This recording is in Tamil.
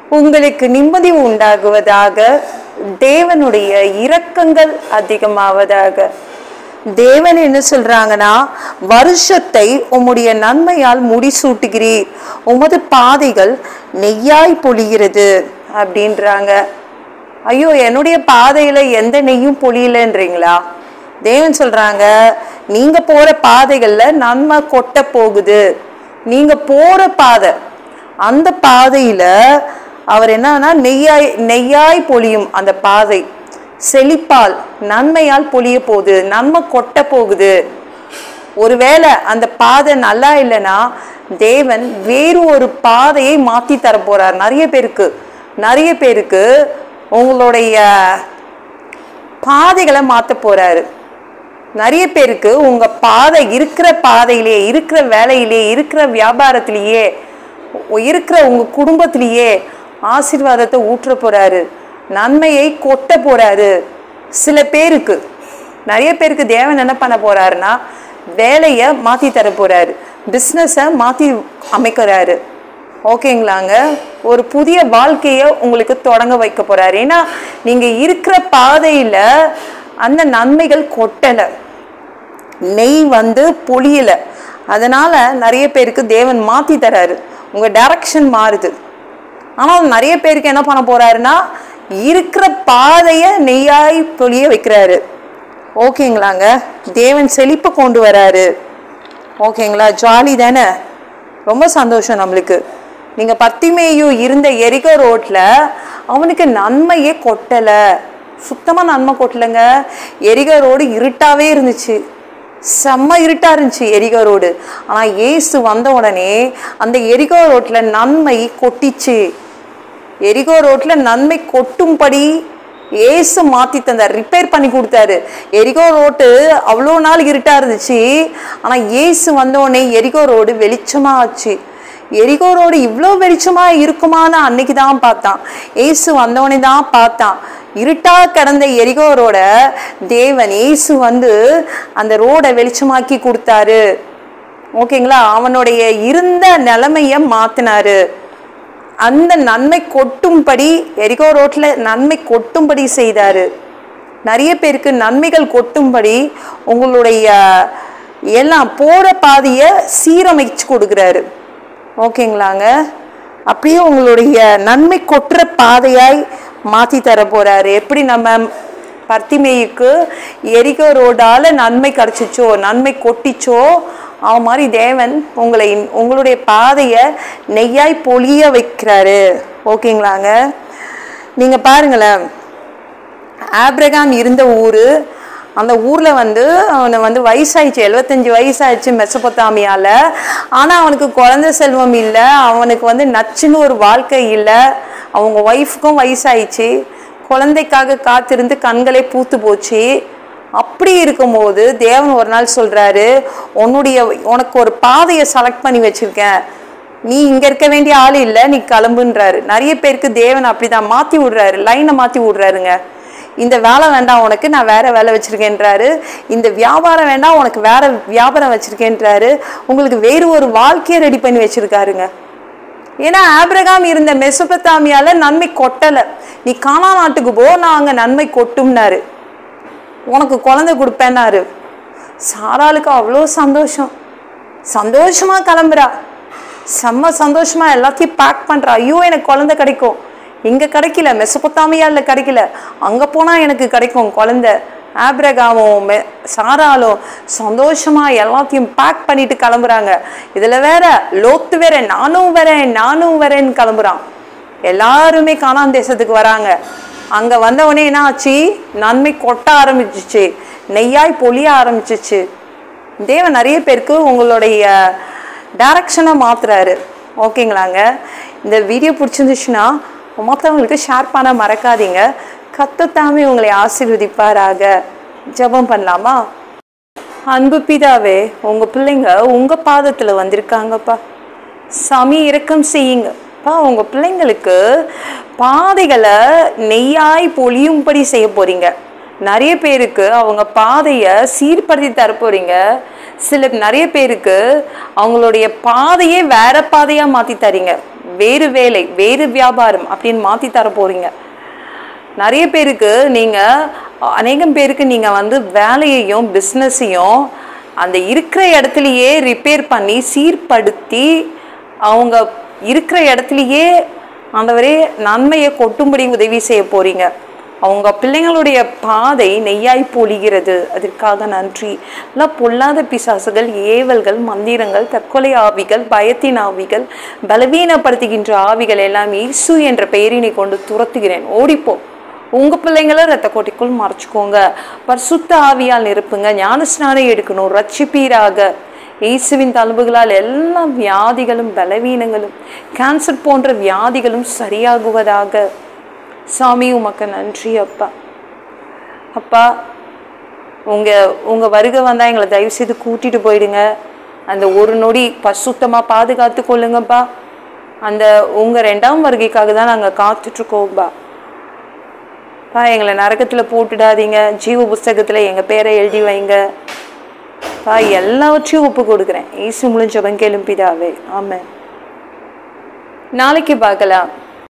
உங்களுக்கு நிம்மதி உண்டாகுவதாக தேவனுடைய இரக்கங்கள் அதிகமாவதாக தேவன் என்ன சொல்றாங்கன்னா வருஷத்தை உம்முடைய நன்மையால் முடிசூட்டுகிறீர் உமது பாதைகள் நெய்யாய் பொழிகிறது அப்படின்றாங்க ஐயோ என்னுடைய பாதையில எந்த நெய்யும் பொழியலன்றீங்களா தேவன் சொல்றாங்க நீங்க போற பாதைகள்ல நன்மை கொட்ட போகுது நீங்க போற பாதை அந்த பாதையில அவர் என்னன்னா நெய்யாய் நெய்யாய் பொழியும் அந்த பாதை செழிப்பால் நன்மையால் பொழிய போகுது நன்மை கொட்ட போகுது ஒருவேளை அந்த பாதை நல்லா இல்லைன்னா தேவன் வேறு ஒரு பாதையை மாத்தி தர போறார் நிறைய பேருக்கு நிறைய பேருக்கு உங்களுடைய பாதைகளை மாத்த போறாரு நிறைய பேருக்கு உங்க பாதை இருக்கிற பாதையிலேயே இருக்கிற வேலையிலே இருக்கிற வியாபாரத்திலேயே உ- இருக்கிற உங்க குடும்பத்திலேயே ஆசீர்வாதத்தை ஊற்ற போறாரு நன்மையை கொட்ட போறாரு சில பேருக்கு நிறைய பேருக்கு தேவன் என்ன பண்ண போறாருன்னா வேலையை மாத்தி தர போறாரு பிஸ்னஸை மாத்தி அமைக்கிறாரு ஓகேங்களாங்க ஒரு புதிய வாழ்க்கையை உங்களுக்கு தொடங்க வைக்க போறாரு ஏன்னா நீங்க இருக்கிற பாதையில அந்த நன்மைகள் கொட்டலை நெய் வந்து பொழியல அதனால நிறைய பேருக்கு தேவன் மாத்தி தராரு உங்க டைரக்ஷன் மாறுது ஆனால் நிறைய பேருக்கு என்ன பண்ண போறாருன்னா இருக்கிற பாதையை நெய்யாய் பொழிய வைக்கிறாரு ஓகேங்களாங்க தேவன் செழிப்பை கொண்டு வராரு ஓகேங்களா ஜாலி தானே ரொம்ப சந்தோஷம் நம்மளுக்கு நீங்க பத்திமேயு இருந்த எரிகோ ரோட்ல அவனுக்கு நன்மையே கொட்டல சுத்தமா நன்மை கொட்டலைங்க எரிகோ ரோடு இருட்டாவே இருந்துச்சு செம்ம இருட்டா இருந்துச்சு எரிகோ ரோடு ஆனா இயேசு வந்த உடனே அந்த எரிகோ ரோட்ல நன்மை கொட்டிச்சு எரிகோ ரோட்ல நன்மை கொட்டும்படி ஏசு மாத்தி தந்தார் ரிப்பேர் பண்ணி கொடுத்தாரு எரிகோ ரோட்டு அவ்வளோ நாள் இருட்டா இருந்துச்சு ஆனா ஏசு வந்தோடனே எரிகோ ரோடு வெளிச்சமா ஆச்சு எரிகோ ரோடு இவ்வளோ வெளிச்சமா இருக்குமான்னு அன்னைக்கு தான் பார்த்தான் ஏசு வந்தோடனே தான் பார்த்தான் இருட்டா கிடந்த எரிகோ ரோட தேவன் ஏசு வந்து அந்த ரோடை வெளிச்சமாக்கி கொடுத்தாரு ஓகேங்களா அவனுடைய இருந்த நிலைமைய மாத்தினாரு அந்த நன்மை கொட்டும்படி எரிகோ ரோட்ல நன்மை கொட்டும்படி செய்தாரு நிறைய பேருக்கு நன்மைகள் கொட்டும்படி உங்களுடைய எல்லாம் போற பாதையை சீரமைச்சு கொடுக்குறாரு ஓகேங்களாங்க அப்படியே உங்களுடைய நன்மை கொட்டுற பாதையாய் மாத்தி தர போறாரு எப்படி நம்ம பர்த்திமேயுக்கு எரிகோ ரோடால நன்மை கிடைச்சிச்சோ நன்மை கொட்டிச்சோ அவன் மாதிரி தேவன் உங்களை உங்களுடைய பாதையை நெய்யாய் பொழிய வைக்கிறாரு ஓகேங்களாங்க நீங்க பாருங்களேன் ஆப்ரகாம் இருந்த ஊர் அந்த ஊரில் வந்து அவனை வந்து வயசாயிடுச்சு எழுபத்தஞ்சு வயசாயிடுச்சு மெசபொத்தாமியால ஆனால் அவனுக்கு குழந்தை செல்வம் இல்லை அவனுக்கு வந்து நச்சுன்னு ஒரு வாழ்க்கை இல்லை அவங்க ஒய்ஃபுக்கும் வயசாயிடுச்சு குழந்தைக்காக காத்திருந்து கண்களே பூத்து போச்சு அப்படி இருக்கும்போது தேவன் ஒரு நாள் சொல்றாரு உன்னுடைய உனக்கு ஒரு பாதையை செலக்ட் பண்ணி வச்சிருக்கேன் நீ இங்க இருக்க வேண்டிய ஆள் இல்லை நீ கிளம்புன்றாரு நிறைய பேருக்கு தேவன் அப்படிதான் மாத்தி விடுறாரு லைனை மாத்தி விடுறாருங்க இந்த வேலை வேண்டாம் உனக்கு நான் வேற வேலை வச்சிருக்கேன்றாரு இந்த வியாபாரம் வேண்டாம் உனக்கு வேற வியாபாரம் வச்சிருக்கேன்றாரு உங்களுக்கு வேறு ஒரு வாழ்க்கையை ரெடி பண்ணி வச்சிருக்காருங்க ஏன்னா ஆபிரகாம் இருந்த மெசபத்தாமியால நன்மை கொட்டலை நீ கானா நாட்டுக்கு போ நான் அங்க நன்மை கொட்டும்னாரு உனக்கு குழந்தை கொடுப்பேன்னாரு சாராளுக்கு அவ்வளோ சந்தோஷம் சந்தோஷமா கிளம்புறா செம்ம சந்தோஷமா எல்லாத்தையும் பேக் பண்றா ஐயோ எனக்கு குழந்தை கிடைக்கும் இங்க கிடைக்கல மெசபொத்தாமியால கிடைக்கல அங்க போனா எனக்கு கிடைக்கும் குழந்தை ஆப்ரகாமும் மெ சாராலும் சந்தோஷமா எல்லாத்தையும் பேக் பண்ணிட்டு கிளம்புறாங்க இதுல வேற லோத்து வேற நானும் வரேன் நானும் வரேன்னு கிளம்புறான் எல்லாருமே காணான் தேசத்துக்கு வராங்க அங்க வந்தவொடனே என்ன ஆச்சு நன்மை கொட்ட ஆரம்பிச்சிச்சு நெய்யாய் பொழிய ஆரம்பிச்சிச்சு தேவன் நிறைய பேருக்கு உங்களுடைய டைரக்ஷனை மாத்துறாரு ஓகேங்களாங்க இந்த வீடியோ பிடிச்சிருந்துச்சுன்னா மற்றவங்களுக்கு ஷேர் பண்ண மறக்காதீங்க கத்தத்தாமே உங்களை ஆசீர்வதிப்பாராக ஜெபம் பண்ணலாமா அன்பு பிதாவே உங்க பிள்ளைங்க உங்க பாதத்துல வந்திருக்காங்கப்பா சாமி இரக்கம் செய்யுங்கப்பா உங்க பிள்ளைங்களுக்கு பாதைகளை நெய்யாய் பொழியும்படி செய்ய போறீங்க நிறைய பேருக்கு அவங்க பாதையை சீர்படுத்தி தர போறீங்க சில நிறைய பேருக்கு அவங்களுடைய பாதையே வேற பாதையா மாத்தி தரீங்க வேறு வேலை வேறு வியாபாரம் அப்படின்னு மாற்றி தர போறீங்க நிறைய பேருக்கு நீங்கள் அநேகம் பேருக்கு நீங்கள் வந்து வேலையையும் பிஸ்னஸையும் அந்த இருக்கிற இடத்துலையே ரிப்பேர் பண்ணி சீர்படுத்தி அவங்க இருக்கிற இடத்துலையே ஆண்டவரே நன்மையை கொட்டும்படி உதவி செய்ய போறீங்க அவங்க பிள்ளைங்களுடைய பாதை நெய்யாய் பொழிகிறது அதற்காக நன்றி எல்லாம் பொல்லாத பிசாசுகள் ஏவல்கள் மந்திரங்கள் தற்கொலை ஆவிகள் பயத்தின் ஆவிகள் பலவீனப்படுத்துகின்ற ஆவிகள் எல்லாம் இயேசு என்ற பெயரினை கொண்டு துரத்துகிறேன் ஓடிப்போ உங்க பிள்ளைங்கள ரத்த கோட்டிக்குள் மறைச்சுக்கோங்க பரிசுத்த ஆவியால் நிரப்புங்க ஞானஸ்நானம் எடுக்கணும் ரட்சிப்பீராக இயேசுவின் தழும்புகளால் எல்லா வியாதிகளும் பலவீனங்களும் கேன்சர் போன்ற வியாதிகளும் சரியாகுவதாக சாமி உமக்கு நன்றி அப்பா அப்பா உங்க உங்க வருகை வந்தா எங்களை தயவு செய்து கூட்டிட்டு போயிடுங்க அந்த ஒரு நொடி பசுத்தமா பாதுகாத்து கொள்ளுங்கப்பா அந்த உங்க ரெண்டாம் வருகைக்காக தான் நாங்க காத்துட்டு இருக்கோம்பா பா எங்களை நரகத்துல போட்டுடாதீங்க ஜீவ புஸ்தகத்துல எங்க பேரை எழுதி வைங்க பா எல்லாவற்றையும் ஒப்பு கொடுக்குறேன் ஈசு முழிஞ்சவன் கேளும் பிதாவே ஆமென் நாளைக்கு பார்க்கலாம்